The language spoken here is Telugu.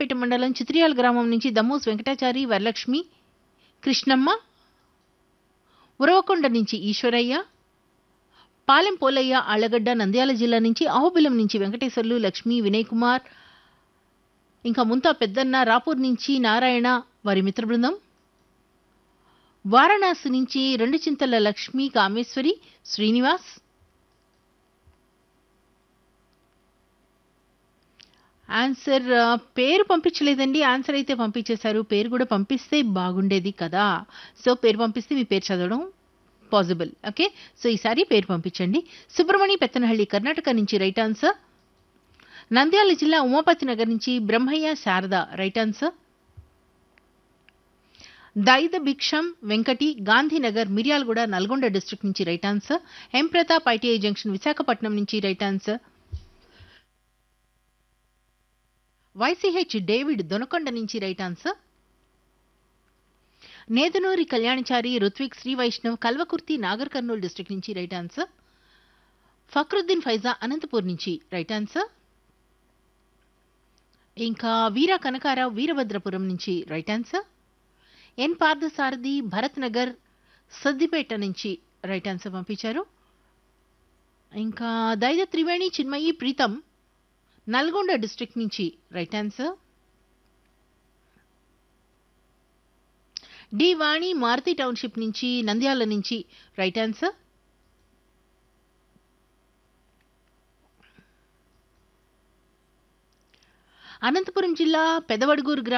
రామాయంపేట మండలం చిత్రియాల గ్రామం నుంచి దమ్మూస్ వెంకటాచారి వరలక్ష్మి కృష్ణమ్మ ఉరవకొండ నుంచి ఈశ్వరయ్య పాలెం పోలయ్య ఆళ్లగడ్డ నంద్యాల జిల్లా నుంచి అహోబిలం నుంచి వెంకటేశ్వర్లు లక్ష్మి వినయ్ కుమార్ ఇంకా ముంతా పెద్దన్న రాపూర్ నుంచి నారాయణ వారి మిత్ర బృందం వారణాసి నుంచి రెండు చింతల లక్ష్మి కామేశ్వరి శ్రీనివాస్ ఆన్సర్ ఆ, పేరు పంపించలేదండి ఆన్సర్ అయితే పంపించేశారు పేరు కూడా పంపిస్తే బాగుండేది కదా సో పేరు పంపిస్తే మీ పేరు చదవడం పాసిబుల్ ఓకే సో ఈసారి పేరు పంపించండి సుబ్రమణి పెత్తనహಳ್ಳಿ కర్ణాటక నుంచి రైట్ ఆన్సర్ నంద్యాల జిల్లా ఉమాపతి నగర్ నుంచి Brahmaiah Sharada right answer Daida Bhiksham Venkati Gandhinagar Miryalaguda Nalgonda district నుంచి right answer M Pratap ITI junction Visakhapatnam నుంచి right answer YCH David Donakonda నుంచి right answer Nedanuri Kalyanachari Ruthvik Sri Vaishnav Kalwakurthy Nagar Kurnool district నుంచి రైట్ ఆన్సర్ ఫక్రుద్దీన్ ఫైజా అనంతపూర్ నుంచి రైట్ ఆన్సర్ ఇంకా వీర కనకారావు వీరభద్రపురం నుంచి right answer N Parthasarathi Bharat Nagar Siddipet నుంచి రైట్ ఆన్సర్ పంపించారు ఇంకా దైద త్రివేణి చిన్మయి ప్రీతం నల్గొండ డిస్ట్రిక్ట్ నుంచి right answer D Vani Maruti township నుంచి నంద్యాల నుంచి రైట్ ఆన్సర్ అనంతపురం జిల్లా పెదవడుగూరు గ్రామం